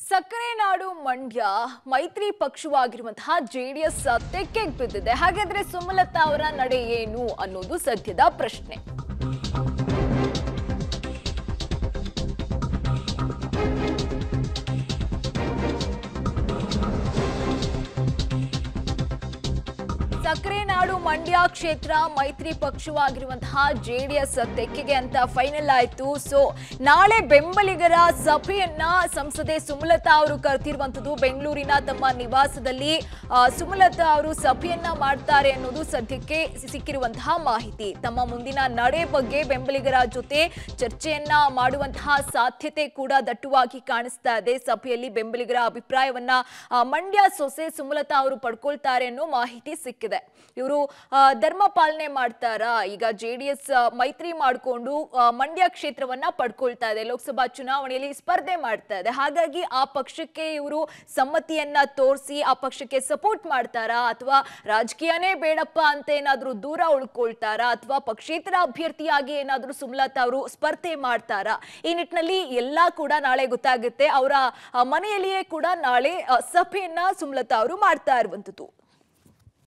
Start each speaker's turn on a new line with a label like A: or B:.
A: ಸಕ್ಕರೆ ನಾಡು ಮಂಡ್ಯ ಮೈತ್ರಿ ಪಕ್ಷವಾಗಿರುವಂತಹ ಜೆಡಿಎಸ್ ತೆಕ್ಕೆಗೆ ಬಿದ್ದಿದೆ ಹಾಗಾದ್ರೆ ಸುಮಲತಾ ಅವರ ನಡೆ ಏನು ಅನ್ನೋದು ಸದ್ಯದ ಪ್ರಶ್ನೆ ಸಕ್ಕರೆ ನಾಡು ಮಂಡ್ಯ ಕ್ಷೇತ್ರ ಮೈತ್ರಿ ಪಕ್ಷವಾಗಿರುವಂತಹ ಜೆಡಿಎಸ್ ತೆಕ್ಕೆಗೆ ಅಂತ ಫೈನಲ್ ಆಯ್ತು ಸೊ ನಾಳೆ ಬೆಂಬಲಿಗರ ಸಭೆಯನ್ನ ಸಂಸದೆ ಸುಮಲತಾ ಅವರು ಕರೆತಿರುವಂತದ್ದು ಬೆಂಗಳೂರಿನ ತಮ್ಮ ನಿವಾಸದಲ್ಲಿ ಆ, ಸುಮಲತಾ ಅವರು ಸಭೆಯನ್ನ ಮಾಡ್ತಾರೆ ಅನ್ನೋದು ಸದ್ಯಕ್ಕೆ ಸಿಕ್ಕಿರುವಂತಹ ಮಾಹಿತಿ ತಮ್ಮ ಮುಂದಿನ ನಡೆ ಬಗ್ಗೆ ಬೆಂಬಲಿಗರ ಜೊತೆ ಚರ್ಚೆಯನ್ನ ಮಾಡುವಂತಹ ಸಾಧ್ಯತೆ ಕೂಡ ದಟ್ಟವಾಗಿ ಕಾಣಿಸ್ತಾ ಇದೆ ಸಭೆಯಲ್ಲಿ ಬೆಂಬಲಿಗರ ಅಭಿಪ್ರಾಯವನ್ನ ಆ, ಮಂಡ್ಯ ಸೊಸೆ ಸುಮಲತಾ ಅವರು ಪಡ್ಕೊಳ್ತಾರೆ ಅನ್ನೋ ಮಾಹಿತಿ ಸಿಕ್ಕಿದೆ ಇವರು ಧರ್ಮ ಪಾಲನೆ ಮಾಡ್ತಾರಾ ಈಗ ಜೆ ಡಿ ಎಸ್ ಮೈತ್ರಿ ಮಾಡಿಕೊಂಡು ಮಂಡ್ಯ ಕ್ಷೇತ್ರವನ್ನ ಪಡ್ಕೊಳ್ತಾ ಇದೆ ಲೋಕಸಭಾ ಚುನಾವಣೆಯಲ್ಲಿ ಸ್ಪರ್ಧೆ ಮಾಡ್ತಾ ಇದೆ ಹಾಗಾಗಿ ಆ ಪಕ್ಷಕ್ಕೆ ಇವರು ಸಮ್ಮತಿಯನ್ನ ತೋರಿಸಿ ಆ ಪಕ್ಷಕ್ಕೆ ಸಪೋರ್ಟ್ ಮಾಡ್ತಾರಾ ಅಥವಾ ರಾಜಕೀಯನೇ ಬೇಡಪ್ಪ ಅಂತ ಏನಾದ್ರೂ ದೂರ ಉಳ್ಕೊಳ್ತಾರಾ ಅಥವಾ ಪಕ್ಷೇತರ ಅಭ್ಯರ್ಥಿಯಾಗಿ ಏನಾದ್ರೂ ಸುಮಲತಾ ಅವರು ಸ್ಪರ್ಧೆ ಮಾಡ್ತಾರಾ ಈ ನಿಟ್ಟಿನಲ್ಲಿ ಎಲ್ಲಾ ಕೂಡ ನಾಳೆ ಗೊತ್ತಾಗುತ್ತೆ ಅವರ ಮನೆಯಲ್ಲಿಯೇ ಕೂಡ ನಾಳೆ ಆ, ಸಭೆಯನ್ನ ಸುಮಲತಾ ಅವರು ಮಾಡ್ತಾ ಇರುವಂತದ್ದು